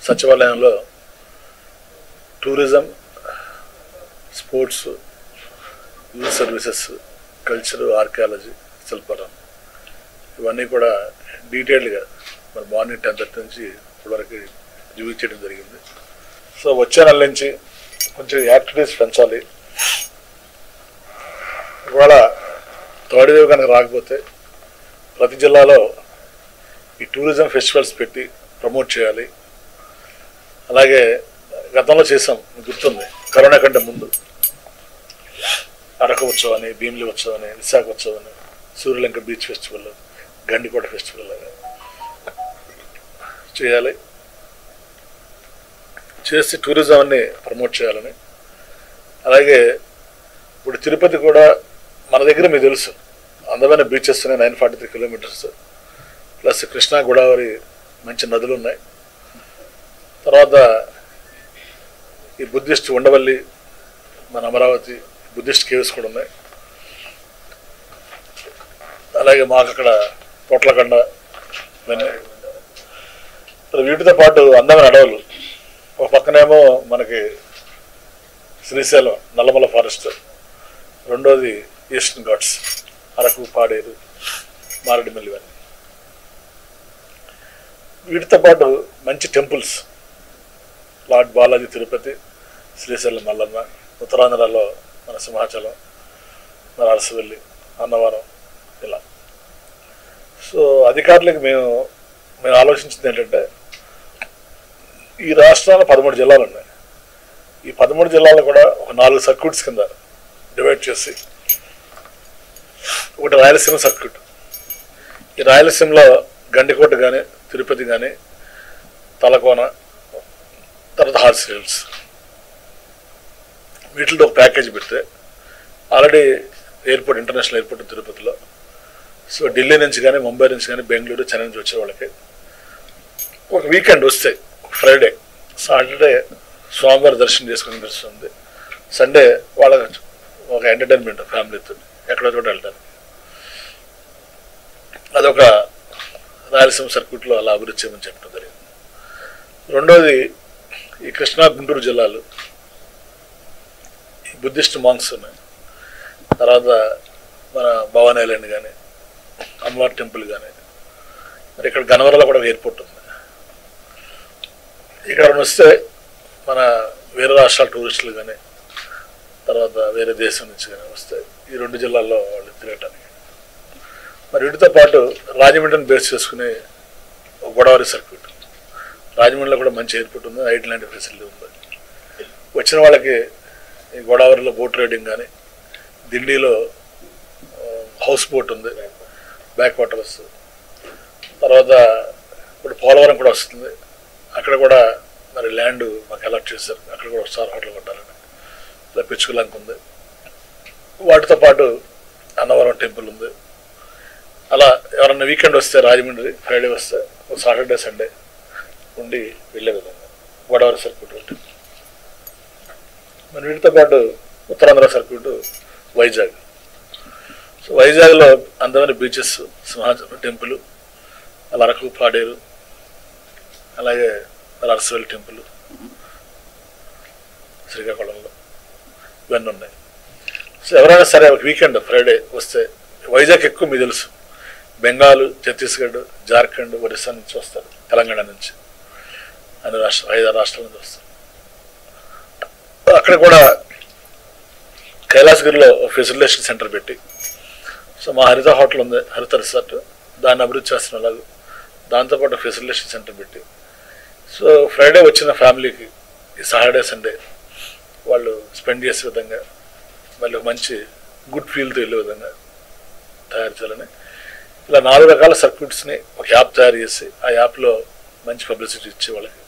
సచివాలయంలో tourism sports youth services culture archaeology Shilparam ఇవన్నీ కూడా డీటెయిల్డ్గా మరి మార్నింగ్ టెన్ థర్టీ నుంచి ఇప్పటివరకు రివ్యూ చేయడం జరిగింది సో వచ్చే నెల నుంచి కొంచెం యాక్టివిటీస్ పెంచాలి ఇవాళ థర్డ్ వేవ్ కనుక రాకపోతే ప్రతి జిల్లాలో ఈ టూరిజం ఫెస్టివల్స్ పెట్టి ప్రమోట్ చేయాలి అలాగే గతంలో చేసాం మీకు గుర్తుంది కరోనా కంటే ముందు అరకు ఉత్సవం అని భీమిలి ఉత్సవం అని విశాఖ ఉత్సవం అని Suryalanka beach festival Gandikota festival లాగా చేయాలి చేసి టూరిజాన్ని ప్రమోట్ చేయాలని అలాగే ఇప్పుడు తిరుపతి కూడా మన దగ్గర మీకు తెలుసు అందమైన బీచెస్ ఉన్నాయి nine forty three kilometres plus Krishna Godavari మంచి నదులు ఉన్నాయి తర్వాత ఈ బుద్ధిస్ట్ ఉండవల్లి మన అమరావతి బుద్ధిస్ట్ కేవ్స్ కూడా ఉన్నాయి అలాగే మాకు అక్కడ పొట్లకండ ఇవన్నీ మరి వీటితో పాటు అందమైన అడవులు ఒక పక్కనేమో మనకి శ్రీశైలం నల్లమల ఫారెస్ట్ రెండోది ఈస్టర్న్ ఘాట్స్ అరకు పాడేరు మారేడుమిల్లి ఇవన్నీ వీటితో పాటు మంచి టెంపుల్స్ లార్డ్ బాలాజీ తిరుపతి శ్రీశైలం మల్లన్న ఉత్తరాంధ్రలో మన సింహాచలం మన అరసవెల్లి అన్నవరం ఇలా సో అధికారులకు మేము మేము ఆలోచించింది ఏంటంటే ఈ రాష్ట్రాల పదమూడు జిల్లాలు ఉన్నాయి ఈ పదమూడు జిల్లాలు కూడా ఒక నాలుగు సర్క్యూట్స్ కింద డివైడ్ చేసి ఒకటి రాయలసీమ సర్క్యూట్ ఈ రాయలసీమలో గండికోట కానీ తిరుపతి కానీ తలకోన తర్వాత హార్స్ హిల్స్ వీటితో ఒక ప్యాకేజ్ పెడితే ఆల్రెడీ ఎయిర్పోర్ట్ ఇంటర్నేషనల్ ఎయిర్పోర్ట్ తిరుపతిలో సో ఢిల్లీ నుంచి కానీ ముంబై నుంచి కానీ బెంగళూరు చెన్నై నుంచి వచ్చే వాళ్ళకి ఒక వీకెండ్ వస్తాయి ఫ్రైడే సాటర్డే స్వామివారి దర్శనం చేసుకుని వస్తుంది సండే వాళ్ళ ఒక ఎంటర్టైన్మెంట్ ఫ్యామిలీతో ఎక్కడో చోట వెళ్తారు అదొక రాయలసీమ సర్క్యూట్లో అలా అభివృద్ధి చేయమని చెప్పడం జరిగింది రెండోది ఈ కృష్ణా గుంటూరు జిల్లాలు ఈ బుద్ధిస్ట్ మాంగ్స్ ఉన్నాయి తర్వాత మన భవానీ ఐలాండ్ కానీ అమ్మవారి టెంపుల్ కానీ మరి ఇక్కడ గనవరంలో కూడా ఒక ఎయిర్పోర్ట్ ఉంది ఇక్కడ వస్తే మన వేరే రాష్ట్రాల టూరిస్టులు కానీ తర్వాత వేరే దేశం నుంచి కానీ వస్తే ఈ రెండు జిల్లాల్లో వాళ్ళు తిరగటానికి మరి వీటితో పాటు రాజమండ్రిని బేస్ చేసుకుని ఒక గోదావరి సర్క్యూట్ రాజమండ్రిలో కూడా మంచి ఎయిర్పోర్ట్ ఉంది ఐటీ లాంటి ఫెసిలిటీ ఉంది వచ్చిన వాళ్ళకి ఈ గోదావరిలో బోట్ రైడింగ్ కానీ దిండిలో హౌస్ బోట్ ఉంది బ్యాక్ వాటర్స్ తర్వాత ఇప్పుడు పోలవరం కూడా వస్తుంది అక్కడ కూడా మరి ల్యాండ్ మాకు అలాట్ చేశారు అక్కడ కూడా స్టార్ హోటల్ కొట్టాలని ఇలా పిచ్చుకులంక ఉంది వాటితో పాటు అన్నవరం టెంపుల్ ఉంది అలా ఎవరన్నా వీకెండ్ వస్తే రాజమండ్రి ఫ్రైడే వస్తే ఒక సాటర్డే సండే ఉండి వెళ్ళే విధంగా గోదావరి సర్క్యూట్ ఉంటుంది మరి వీటితో పాటు ఉత్తరాంధ్ర సర్క్యూట్ వైజాగ్ సో వైజాగ్లో అందమైన బీచెస్ సింహాచలం టెంపుల్ అలా అరకు పాడేరు అలాగే అరసవెల్ టెంపుల్ శ్రీకాకుళంలో ఇవన్నీ ఉన్నాయి సో ఎవరైనా సరే ఒక వీకెండ్ ఫ్రైడే వస్తే వైజాగ్ ఎక్కువ మీకు తెలుసు బెంగాల్ ఛత్తీస్గఢ్ జార్ఖండ్ ఒరిస్సా నుంచి వస్తారు తెలంగాణ నుంచి అన్ని రాష్ట్ర ఐదారు రాష్ట్రాల నుంచి వస్తారు అక్కడ కూడా కైలాసగిరిలో ఫెసిలిటేషన్ సెంటర్ పెట్టి సో మా హరిత హోటల్ ఉంది హరిత రిసార్ట్ దాన్ని అభివృద్ధి చేస్తున్న అలాగే దాంతోపాటు ఫెసిలిటేషన్ సెంటర్ పెట్టి సో ఫ్రైడే వచ్చిన ఫ్యామిలీకి ఈ సాటర్డే సండే వాళ్ళు స్పెండ్ చేసే విధంగా వాళ్ళు మంచి గుడ్ ఫీల్తో వెళ్ళే విధంగా తయారు చేయాలని ఇలా నాలుగు రకాల సర్క్యూట్స్ని ఒక యాప్ తయారు చేసి ఆ యాప్లో మంచి పబ్లిసిటీ ఇచ్చి వాళ్ళకి